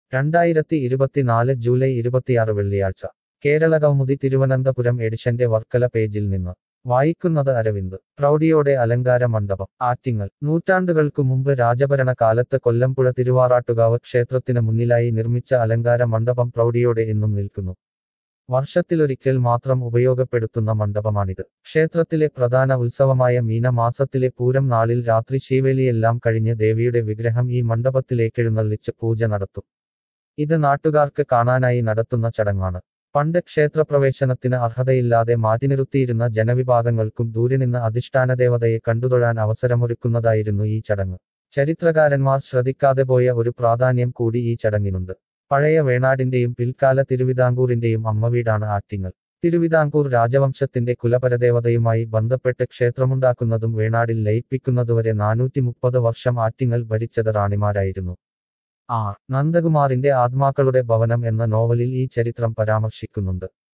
രണ്ടായിരത്തി ഇരുപത്തിനാല് ജൂലൈ ഇരുപത്തിയാറ് വെള്ളിയാഴ്ച കേരള കൗമുദി തിരുവനന്തപുരം എഡിഷന്റെ വർക്കല പേജിൽ നിന്ന് വായിക്കുന്നത് അരവിന്ദ് പ്രൗഢിയോടെ അലങ്കാര മണ്ഡപം ആറ്റിങ്ങൽ നൂറ്റാണ്ടുകൾക്കു മുമ്പ് രാജഭരണ കാലത്ത് കൊല്ലംപുഴ തിരുവാറാട്ടുകാവ് ക്ഷേത്രത്തിന് മുന്നിലായി നിർമ്മിച്ച അലങ്കാര മണ്ഡപം പ്രൗഢിയോടെ ഇന്നും നിൽക്കുന്നു വർഷത്തിലൊരിക്കൽ മാത്രം ഉപയോഗപ്പെടുത്തുന്ന മണ്ഡപമാണിത് ക്ഷേത്രത്തിലെ പ്രധാന ഉത്സവമായ മീനമാസത്തിലെ പൂരം നാളിൽ രാത്രി ശീവേലിയെല്ലാം കഴിഞ്ഞ് ദേവിയുടെ വിഗ്രഹം ഈ മണ്ഡപത്തിലേക്കെഴുന്നള്ളിച്ച് പൂജ നടത്തും ഇത് നാട്ടുകാർക്ക് കാണാനായി നടത്തുന്ന ചടങ്ങാണ് പണ്ട് ക്ഷേത്രപ്രവേശനത്തിന് അർഹതയില്ലാതെ മാറ്റിനിറുത്തിയിരുന്ന ജനവിഭാഗങ്ങൾക്കും ദൂരെ നിന്ന് അധിഷ്ഠാനദേവതയെ കണ്ടുതൊഴാൻ അവസരമൊരുക്കുന്നതായിരുന്നു ഈ ചടങ്ങ് ചരിത്രകാരന്മാർ ശ്രദ്ധിക്കാതെ പോയ ഒരു പ്രാധാന്യം കൂടി ഈ ചടങ്ങിനുണ്ട് പഴയ വേണാടിന്റെയും പിൽക്കാല തിരുവിതാംകൂറിന്റെയും അമ്മവീടാണ് ആറ്റിങ്ങൽ തിരുവിതാംകൂർ രാജവംശത്തിന്റെ കുലപരദേവതയുമായി ബന്ധപ്പെട്ട് ക്ഷേത്രമുണ്ടാക്കുന്നതും വേണാടിൽ ലയിപ്പിക്കുന്നതുവരെ നാനൂറ്റി മുപ്പത് വർഷം ആറ്റിങ്ങൽ ഭരിച്ചത് റാണിമാരായിരുന്നു ആർ നന്ദകുമാറിന്റെ ആത്മാക്കളുടെ ഭവനം എന്ന നോവലിൽ ഈ ചരിത്രം പരാമർശിക്കുന്നുണ്ട്